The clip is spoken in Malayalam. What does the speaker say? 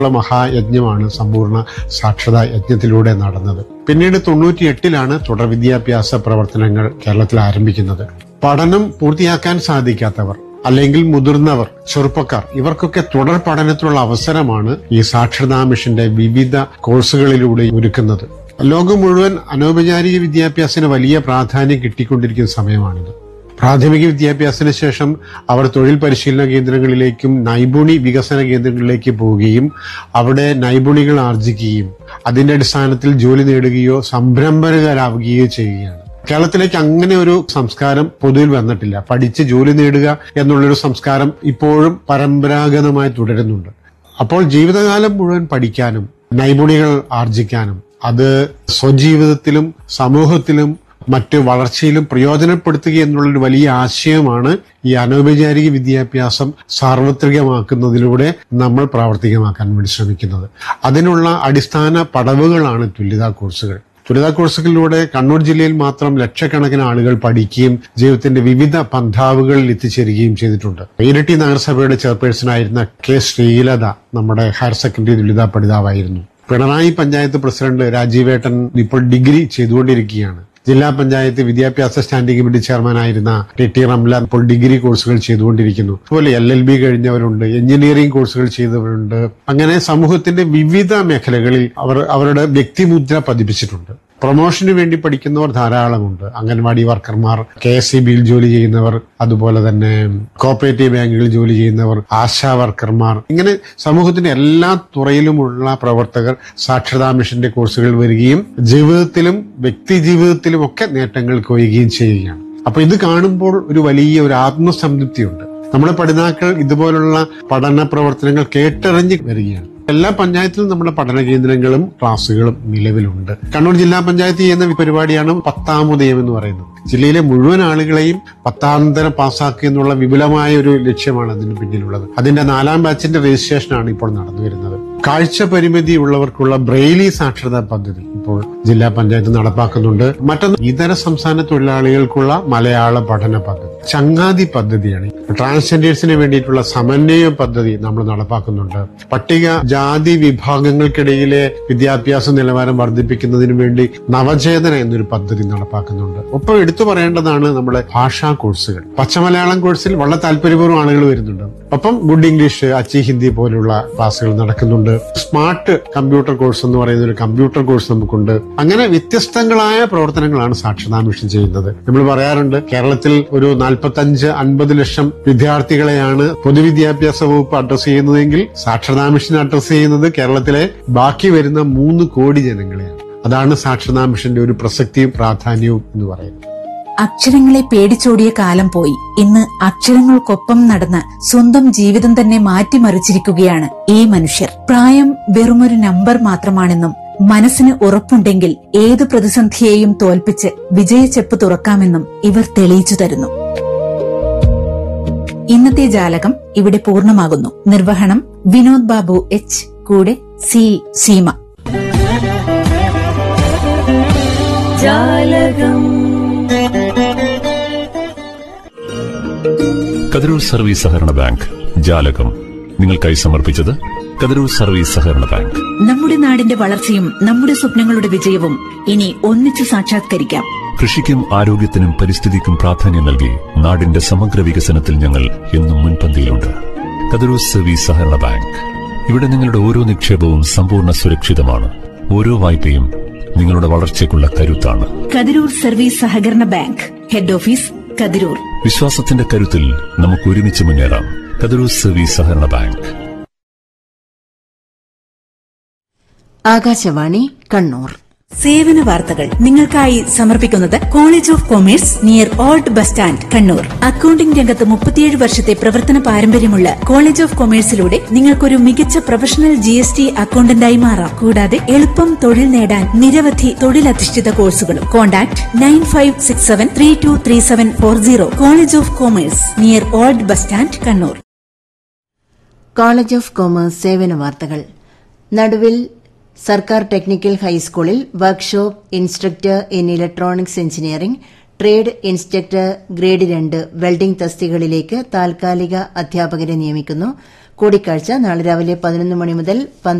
ഉള്ള മഹായജ്ഞമാണ് സമ്പൂർണ്ണ സാക്ഷരതാ യജ്ഞത്തിലൂടെ നടന്നത് പിന്നീട് തൊണ്ണൂറ്റിയെട്ടിലാണ് തുടർ വിദ്യാഭ്യാസ പ്രവർത്തനങ്ങൾ കേരളത്തിൽ ആരംഭിക്കുന്നത് പഠനം പൂർത്തിയാക്കാൻ സാധിക്കാത്തവർ അല്ലെങ്കിൽ മുതിർന്നവർ ചെറുപ്പക്കാർ ഇവർക്കൊക്കെ തുടർ പഠനത്തിനുള്ള അവസരമാണ് ഈ സാക്ഷരതാ മിഷന്റെ വിവിധ കോഴ്സുകളിലൂടെ ഒരുക്കുന്നത് ലോകം മുഴുവൻ അനൗപചാരിക വിദ്യാഭ്യാസത്തിന് വലിയ പ്രാധാന്യം കിട്ടിക്കൊണ്ടിരിക്കുന്ന സമയമാണിത് പ്രാഥമിക വിദ്യാഭ്യാസത്തിന് ശേഷം അവർ തൊഴിൽ പരിശീലന കേന്ദ്രങ്ങളിലേക്കും നൈപുണി വികസന കേന്ദ്രങ്ങളിലേക്ക് പോവുകയും അവിടെ നൈപുണികൾ ആർജിക്കുകയും അതിന്റെ അടിസ്ഥാനത്തിൽ ജോലി നേടുകയോ സംരംഭകരാവുകയോ ചെയ്യുകയാണ് കേരളത്തിലേക്ക് അങ്ങനെ ഒരു സംസ്കാരം പൊതുവിൽ വന്നിട്ടില്ല പഠിച്ച് ജോലി നേടുക എന്നുള്ളൊരു സംസ്കാരം ഇപ്പോഴും പരമ്പരാഗതമായി തുടരുന്നുണ്ട് അപ്പോൾ ജീവിതകാലം മുഴുവൻ പഠിക്കാനും നൈപുണികൾ ആർജിക്കാനും അത് സ്വജീവിതത്തിലും സമൂഹത്തിലും മറ്റ് വളർച്ചയിലും പ്രയോജനപ്പെടുത്തുക എന്നുള്ളൊരു വലിയ ആശയമാണ് ഈ അനൗപചാരിക വിദ്യാഭ്യാസം സാർവത്രികമാക്കുന്നതിലൂടെ നമ്മൾ പ്രാവർത്തികമാക്കാൻ വേണ്ടി ശ്രമിക്കുന്നത് അതിനുള്ള അടിസ്ഥാന പടവുകളാണ് തുല്യതാ കോഴ്സുകൾ തുല്യതാ കോഴ്സുകളിലൂടെ കണ്ണൂർ ജില്ലയിൽ മാത്രം ലക്ഷക്കണക്കിന് ആളുകൾ പഠിക്കുകയും ജീവിതത്തിന്റെ വിവിധ പന്ഥാവുകളിൽ എത്തിച്ചേരുകയും ചെയ്തിട്ടുണ്ട് ഇരട്ടി നഗരസഭയുടെ ചെയർപേഴ്സണായിരുന്ന കെ ശ്രീലത നമ്മുടെ ഹയർ സെക്കൻഡറി തുല്യതാ പഠിതാവായിരുന്നു പിണറായി പഞ്ചായത്ത് പ്രസിഡന്റ് രാജീവേട്ടൻ ഇപ്പോൾ ഡിഗ്രി ചെയ്തുകൊണ്ടിരിക്കുകയാണ് ജില്ലാ പഞ്ചായത്ത് വിദ്യാഭ്യാസ സ്റ്റാൻഡിംഗ് കമ്മിറ്റി ചെയർമാനായിരുന്ന ടി ടി റംല ഇപ്പോൾ ഡിഗ്രി കോഴ്സുകൾ ചെയ്തുകൊണ്ടിരിക്കുന്നു അതുപോലെ എൽ എൽ ബി കഴിഞ്ഞവരുണ്ട് എഞ്ചിനീയറിംഗ് കോഴ്സുകൾ ചെയ്തവരുണ്ട് അങ്ങനെ സമൂഹത്തിന്റെ വിവിധ മേഖലകളിൽ അവർ അവരുടെ വ്യക്തിമുദ്ര പതിപ്പിച്ചിട്ടുണ്ട് പ്രൊമോഷന് വേണ്ടി പഠിക്കുന്നവർ ധാരാളമുണ്ട് അംഗൻവാടി വർക്കർമാർ കെ എസ് സി ബിയിൽ ജോലി ചെയ്യുന്നവർ അതുപോലെ തന്നെ കോപ്പറേറ്റീവ് ബാങ്കുകളിൽ ജോലി ചെയ്യുന്നവർ ആശാ വർക്കർമാർ ഇങ്ങനെ സമൂഹത്തിന്റെ എല്ലാ തുറയിലുമുള്ള പ്രവർത്തകർ സാക്ഷരതാ മിഷന്റെ കോഴ്സുകൾ വരികയും ജീവിതത്തിലും വ്യക്തി ജീവിതത്തിലും ഒക്കെ നേട്ടങ്ങൾ കൊയ്യുകയും ചെയ്യുകയാണ് അപ്പൊ ഇത് കാണുമ്പോൾ ഒരു വലിയ ഒരു ആത്മസംതൃപ്തിയുണ്ട് നമ്മുടെ പഠിതാക്കൾ ഇതുപോലുള്ള പഠന പ്രവർത്തനങ്ങൾ കേട്ടറിഞ്ഞ് വരികയാണ് എല്ലാ പഞ്ചായത്തിലും നമ്മുടെ പഠന കേന്ദ്രങ്ങളും ക്ലാസ്സുകളും നിലവിലുണ്ട് കണ്ണൂർ ജില്ലാ പഞ്ചായത്ത് ചെയ്യുന്ന ഈ പരിപാടിയാണ് പത്താമുദയം എന്ന് പറയുന്നത് ജില്ലയിലെ മുഴുവൻ ആളുകളെയും പത്താന്തരം പാസ്സാക്കുക എന്നുള്ള വിപുലമായ ഒരു ലക്ഷ്യമാണ് അതിന് പിന്നിലുള്ളത് അതിന്റെ നാലാം ബാച്ചിന്റെ രജിസ്ട്രേഷനാണ് ഇപ്പോൾ നടന്നു വരുന്നത് കാഴ്ച പരിമിതി ഉള്ളവർക്കുള്ള ബ്രെയിലി സാക്ഷരതാ പദ്ധതി ഇപ്പോൾ ജില്ലാ പഞ്ചായത്ത് നടപ്പാക്കുന്നുണ്ട് മറ്റൊന്ന് ഇതര സംസ്ഥാന തൊഴിലാളികൾക്കുള്ള മലയാള പഠന പദ്ധതി ചങ്ങാതി പദ്ധതിയാണ് ട്രാൻസ്ജെൻഡേഴ്സിന് വേണ്ടിയിട്ടുള്ള സമന്വയ പദ്ധതി നമ്മൾ നടപ്പാക്കുന്നുണ്ട് പട്ടിക ജാതി വിഭാഗങ്ങൾക്കിടയിലെ വിദ്യാഭ്യാസ നിലവാരം വർദ്ധിപ്പിക്കുന്നതിന് വേണ്ടി നവചേതന എന്നൊരു പദ്ധതി നടപ്പാക്കുന്നുണ്ട് ഒപ്പം എടുത്തു പറയേണ്ടതാണ് നമ്മുടെ ഭാഷാ കോഴ്സുകൾ പച്ചമലയാളം കോഴ്സിൽ വളരെ താല്പര്യപൂർവ്വം ആളുകൾ വരുന്നുണ്ട് ഒപ്പം ഗുഡ് ഇംഗ്ലീഷ് അച്ചി ഹിന്ദി പോലുള്ള ക്ലാസ്സുകൾ നടക്കുന്നുണ്ട് സ്മാർട്ട് കമ്പ്യൂട്ടർ കോഴ്സ് എന്ന് പറയുന്ന ഒരു കമ്പ്യൂട്ടർ കോഴ്സ് നമുക്കുണ്ട് അങ്ങനെ വ്യത്യസ്തങ്ങളായ പ്രവർത്തനങ്ങളാണ് സാക്ഷരതാ മിഷൻ ചെയ്യുന്നത് നമ്മൾ പറയാറുണ്ട് കേരളത്തിൽ ഒരു നാൽപ്പത്തഞ്ച് അൻപത് ലക്ഷം വിദ്യാർത്ഥികളെയാണ് പൊതുവിദ്യാഭ്യാസ വകുപ്പ് അഡ്രസ് ചെയ്യുന്നതെങ്കിൽ സാക്ഷരതാ മിഷൻ അഡ്രസ് ചെയ്യുന്നത് കേരളത്തിലെ ബാക്കി വരുന്ന മൂന്ന് കോടി ജനങ്ങളെയാണ് അതാണ് സാക്ഷരതാ മിഷന്റെ ഒരു പ്രസക്തിയും പ്രാധാന്യവും എന്ന് പറയുന്നത് അക്ഷരങ്ങളെ പേടിച്ചോടിയ കാലം പോയി ഇന്ന് അക്ഷരങ്ങൾക്കൊപ്പം നടന്ന് സ്വന്തം ജീവിതം തന്നെ മാറ്റിമറിച്ചിരിക്കുകയാണ് ഈ മനുഷ്യർ പ്രായം വെറുമൊരു നമ്പർ മാത്രമാണെന്നും മനസ്സിന് ഉറപ്പുണ്ടെങ്കിൽ ഏതു പ്രതിസന്ധിയെയും തോൽപ്പിച്ച് വിജയച്ചെപ്പ് തുറക്കാമെന്നും ഇവർ തെളിയിച്ചു തരുന്നു ഇന്നത്തെ ജാലകം ഇവിടെ പൂർണ്ണമാകുന്നു നിർവഹണം വിനോദ് ബാബു എച്ച് കൂടെ സി സീമ കതിരൂർ സർവീസ് സഹകരണ ബാങ്ക് ജാലകം നിങ്ങൾക്കായി സമർപ്പിച്ചത് കതിരൂർ സർവീസ് സഹകരണ ബാങ്ക് നമ്മുടെ നാടിന്റെ വളർച്ചയും നമ്മുടെ സ്വപ്നങ്ങളുടെ വിജയവും ഇനി ഒന്നിച്ചു സാക്ഷാത്കരിക്കാം കൃഷിക്കും ആരോഗ്യത്തിനും പരിസ്ഥിതിക്കും പ്രാധാന്യം നൽകി നാടിന്റെ സമഗ്ര വികസനത്തിൽ ഞങ്ങൾ എന്നും മുൻപന്തിയിലുണ്ട് കതിരൂർ സർവീസ് സഹകരണ ബാങ്ക് ഇവിടെ നിങ്ങളുടെ ഓരോ നിക്ഷേപവും സമ്പൂർണ്ണ സുരക്ഷിതമാണ് ഓരോ വായ്പയും നിങ്ങളുടെ വളർച്ചയ്ക്കുള്ള കരുത്താണ് കതിരൂർ സർവീസ് സഹകരണ ബാങ്ക് ഹെഡ് ഓഫീസ് കതിരൂർ വിശ്വാസത്തിന്റെ കരുത്തിൽ നമുക്ക് ഒരുമിച്ച് മുന്നേറാം കതിരൂർ സർവീസ് സഹകരണ ബാങ്ക് ആകാശവാണി കണ്ണൂർ സേവന വാർത്തകൾ നിങ്ങൾക്കായി സമർപ്പിക്കുന്നത് college of commerce near old bus stand Kannur accounting രംഗത്ത് മുപ്പത്തിയേഴ് വർഷത്തെ പ്രവർത്തന പാരമ്പര്യമുള്ള കോളേജ് ഓഫ് കൊമേഴ്സിലൂടെ നിങ്ങൾക്കൊരു മികച്ച പ്രൊഫഷണൽ ജി എസ് ടി അക്കൌണ്ടന്റായി മാറാം കൂടാതെ എളുപ്പം തൊഴിൽ നേടാൻ നിരവധി തൊഴിലധിഷ്ഠിത കോഴ്സുകളും contact nine five six seven three two three seven four zero college of commerce near old bus stand Kannur college of commerce സേവന വാർത്തകൾ നടുവിൽ സർക്കാർ ടെക്നിക്കൽ ഹൈസ്കൂളിൽ workshop instructor in electronics engineering trade instructor grade രണ്ട് വെൽഡിംഗ് തസ്തികളിലേക്ക് താൽക്കാലിക അധ്യാപകരെ നിയമിക്കുന്നു കൂടിക്കാഴ്ച നാളെ രാവിലെ പതിനൊന്ന് മണി മുതൽ